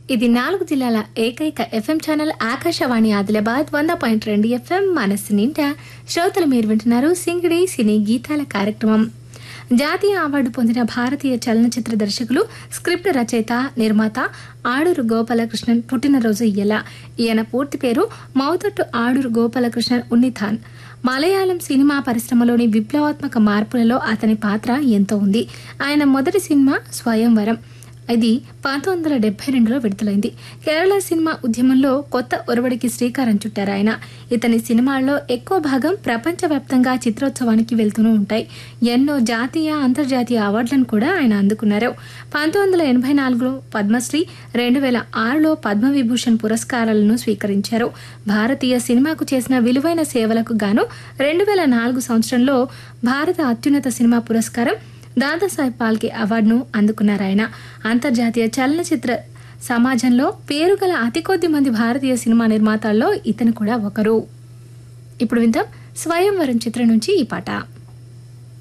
ఇది నాలుగు జిల్లాల ఏకైక ఎఫ్ఎం ఛానల్ ఆకాశవాణి ఆదిలాబాద్ వంద పాయింట్ రెండు ఎఫ్ఎం మనస్సు నిండా శ్రోతలు మీరు వింటున్నారు సింగిడి సినీ గీతాల కార్యక్రమం జాతీయ అవార్డు పొందిన భారతీయ చలనచిత్ర దర్శకులు స్క్రిప్ట్ రచయిత నిర్మాత ఆడూరు గోపాలకృష్ణన్ పుట్టినరోజు ఇయ్యల ఈయన పూర్తి పేరు మౌతట్టు ఆడూరు గోపాలకృష్ణన్ ఉన్నిథాన్ మలయాళం సినిమా పరిశ్రమలోని విప్లవాత్మక మార్పులలో అతని పాత్ర ఎంతో ఉంది ఆయన మొదటి సినిమా స్వయంవరం ఇది పంతొమ్మిది వందల డెబ్బై రెండులో విడుదలైంది కేరళ సినిమా ఉద్యమంలో కొత్త ఒరవడికి శ్రీకారం చుట్టారు ఆయన ఇతని సినిమాల్లో ఎక్కువ భాగం ప్రపంచవ్యాప్తంగా చిత్రోత్సవానికి వెళ్తూనే ఉంటాయి ఎన్నో జాతీయ అంతర్జాతీయ అవార్డులను కూడా ఆయన అందుకున్నారు పంతొమ్మిది వందల ఎనభై నాలుగులో పద్మశ్రీ రెండు వేల ఆరులో పద్మవిభూషణ్ పురస్కారాలను స్వీకరించారు భారతీయ సినిమాకు చేసిన విలువైన సేవలకు గాను రెండు వేల నాలుగు సంవత్సరంలో భారత అత్యున్నత సినిమా పురస్కారం దాదాసాహెబ్ పాల్కే అవార్డును అందుకున్నారు ఆయన అంతర్జాతీయ చలనచిత్ర సమాజంలో పేరుగల అతి కొద్ది మంది భారతీయ సినిమా నిర్మాతల్లో ఇతను కూడా ఒకరు ఇప్పుడు విందాం స్వయంవరం చిత్రం నుంచి ఈ పాట